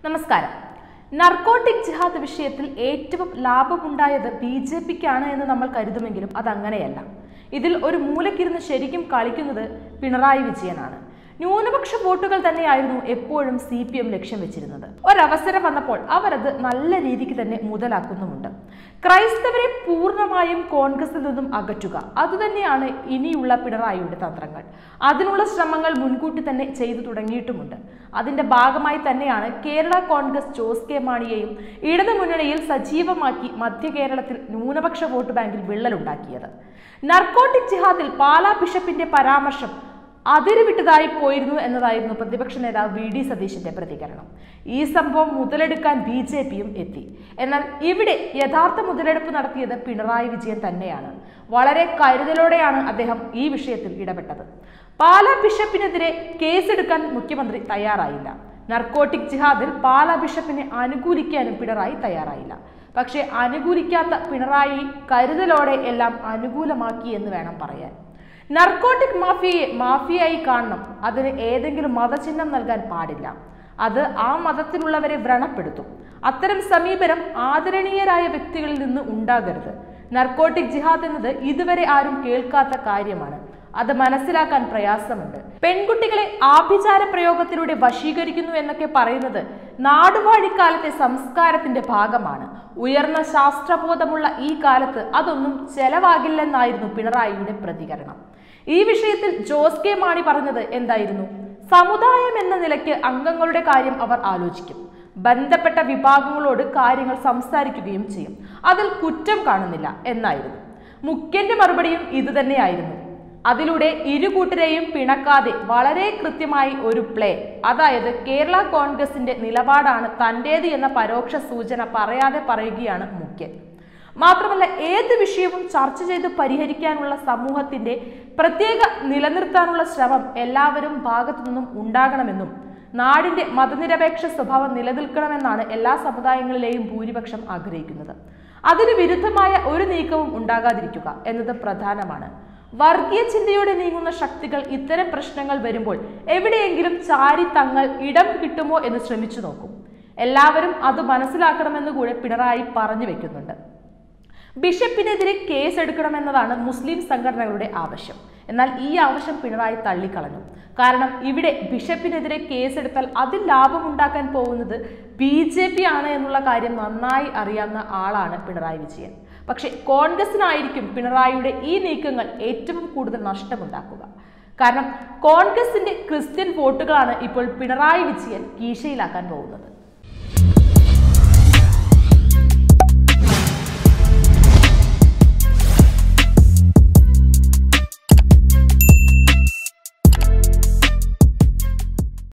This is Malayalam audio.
നമസ്കാരം നർക്കോട്ടിക് ജിഹാദ് വിഷയത്തിൽ ഏറ്റവും ലാഭമുണ്ടായത് ബി ജെ പിക്കാണ് എന്ന് നമ്മൾ കരുതുമെങ്കിലും അതങ്ങനെയല്ല ഇതിൽ ഒരു മൂലക്കിരുന്ന് ശരിക്കും കളിക്കുന്നത് പിണറായി വിജയനാണ് ന്യൂനപക്ഷ വോട്ടുകൾ തന്നെയായിരുന്നു എപ്പോഴും സി പി എം ലക്ഷ്യം വെച്ചിരുന്നത് ഒരവസരം വന്നപ്പോൾ അവരത് നല്ല രീതിക്ക് തന്നെ മുതലാക്കുന്നുമുണ്ട് ക്രൈസ്തവരെ പൂർണ്ണമായും കോൺഗ്രസിൽ നിന്നും അകറ്റുക അതുതന്നെയാണ് ഇനിയുള്ള പിണറായിയുടെ തന്ത്രങ്ങൾ അതിനുള്ള ശ്രമങ്ങൾ മുൻകൂട്ടി തന്നെ ചെയ്തു തുടങ്ങിയിട്ടുമുണ്ട് അതിന്റെ ഭാഗമായി തന്നെയാണ് കേരള കോൺഗ്രസ് ജോസ് കെ മാണിയെയും ഇടതു മുന്നണിയിൽ സജീവമാക്കി മധ്യ കേരളത്തിൽ ന്യൂനപക്ഷ വോട്ട് ബാങ്കിൽ വിള്ളലുണ്ടാക്കിയത് നർക്കോട്ടിക് ജിഹാദിൽ പാലാ ബിഷപ്പിന്റെ പരാമർശം അതിരുവിട്ടതായി പോയിരുന്നു എന്നതായിരുന്നു പ്രതിപക്ഷ നേതാവ് വി ഡി സതീശന്റെ പ്രതികരണം ഈ സംഭവം മുതലെടുക്കാൻ ബി ജെ പിയും എത്തി എന്നാൽ ഇവിടെ യഥാർത്ഥ മുതലെടുപ്പ് നടത്തിയത് പിണറായി വിജയൻ തന്നെയാണ് വളരെ കരുതലോടെയാണ് അദ്ദേഹം ഈ വിഷയത്തിൽ ഇടപെട്ടത് പാലാ ബിഷപ്പിനെതിരെ കേസെടുക്കാൻ മുഖ്യമന്ത്രി തയ്യാറായില്ല നർക്കോട്ടിക് ജിഹാദിൽ പാലാ ബിഷപ്പിനെ അനുകൂലിക്കാനും പിണറായി തയ്യാറായില്ല പക്ഷേ അനുകൂലിക്കാത്ത പിണറായി കരുതലോടെ എല്ലാം അനുകൂലമാക്കി എന്ന് വേണം പറയാൻ നർക്കോട്ടിക് മാഫിയയെ മാഫിയായി കാണണം അതിന് ഏതെങ്കിലും മതചിഹ്നം നൽകാൻ പാടില്ല അത് ആ മതത്തിലുള്ളവരെ വ്രണപ്പെടുത്തും അത്തരം സമീപനം ആദരണീയരായ വ്യക്തികളിൽ നിന്ന് ഉണ്ടാകരുത് നർക്കോട്ടിക് ജിഹാദ് എന്നത് ഇതുവരെ ആരും കേൾക്കാത്ത കാര്യമാണ് അത് മനസ്സിലാക്കാൻ പ്രയാസമുണ്ട് പെൺകുട്ടികളെ ആഭിചാര പ്രയോഗത്തിലൂടെ വശീകരിക്കുന്നു എന്നൊക്കെ പറയുന്നത് നാടുവാഴിക്കാലത്തെ സംസ്കാരത്തിന്റെ ഭാഗമാണ് ഉയർന്ന ശാസ്ത്രബോധമുള്ള ഈ കാലത്ത് അതൊന്നും ചെലവാകില്ലെന്നായിരുന്നു പിണറായിയുടെ പ്രതികരണം ഈ വിഷയത്തിൽ ജോസ് കെ മാണി പറഞ്ഞത് എന്തായിരുന്നു സമുദായം എന്ന നിലയ്ക്ക് അംഗങ്ങളുടെ കാര്യം അവർ ആലോചിക്കും ബന്ധപ്പെട്ട വിഭാഗങ്ങളോട് കാര്യങ്ങൾ സംസാരിക്കുകയും ചെയ്യും അതിൽ കുറ്റം കാണുന്നില്ല എന്നായിരുന്നു മുഖ്യന്റെ മറുപടിയും ഇതുതന്നെയായിരുന്നു അതിലൂടെ ഇരുകൂട്ടരെയും പിണക്കാതെ വളരെ കൃത്യമായി ഒരു പ്ലേ അതായത് കേരള കോൺഗ്രസിന്റെ നിലപാടാണ് തന്റേത് എന്ന പരോക്ഷ സൂചന പറയാതെ പറയുകയാണ് മുഖ്യൻ മാത്രമല്ല ഏത് വിഷയവും ചർച്ച ചെയ്ത് പരിഹരിക്കാനുള്ള സമൂഹത്തിന്റെ പ്രത്യേക നിലനിർത്താനുള്ള ശ്രമം എല്ലാവരും ഭാഗത്തു നിന്നും ഉണ്ടാകണമെന്നും നാടിന്റെ മതനിരപേക്ഷ സ്വഭാവം നിലനിൽക്കണമെന്നാണ് എല്ലാ സമുദായങ്ങളിലെയും ഭൂരിപക്ഷം ആഗ്രഹിക്കുന്നത് അതിന് വിരുദ്ധമായ ഒരു നീക്കവും ഉണ്ടാകാതിരിക്കുക എന്നത് പ്രധാനമാണ് വർഗീയ ചിന്തയോടെ നീങ്ങുന്ന ശക്തികൾ ഇത്തരം പ്രശ്നങ്ങൾ വരുമ്പോൾ എവിടെയെങ്കിലും ചാരി തങ്ങൾ ഇടം കിട്ടുമോ എന്ന് ശ്രമിച്ചു നോക്കും എല്ലാവരും അത് മനസ്സിലാക്കണമെന്ന് കൂടെ പിണറായി പറഞ്ഞു വെക്കുന്നുണ്ട് ബിഷപ്പിനെതിരെ കേസെടുക്കണമെന്നതാണ് മുസ്ലിം സംഘടനകളുടെ ആവശ്യം എന്നാൽ ഈ ആവശ്യം പിണറായി തള്ളിക്കളഞ്ഞു കാരണം ഇവിടെ ബിഷപ്പിനെതിരെ കേസെടുത്താൽ അതിൽ ലാഭമുണ്ടാക്കാൻ പോകുന്നത് ബി ജെ പി ആണ് എന്നുള്ള കാര്യം നന്നായി അറിയാവുന്ന ആളാണ് പിണറായി വിജയൻ പക്ഷെ കോൺഗ്രസിനായിരിക്കും പിണറായിയുടെ ഈ നീക്കങ്ങൾ ഏറ്റവും കൂടുതൽ നഷ്ടമുണ്ടാക്കുക കാരണം കോൺഗ്രസിന്റെ ക്രിസ്ത്യൻ വോട്ടുകളാണ് ഇപ്പോൾ പിണറായി വിജയൻ കീശയിലാക്കാൻ പോകുന്നത്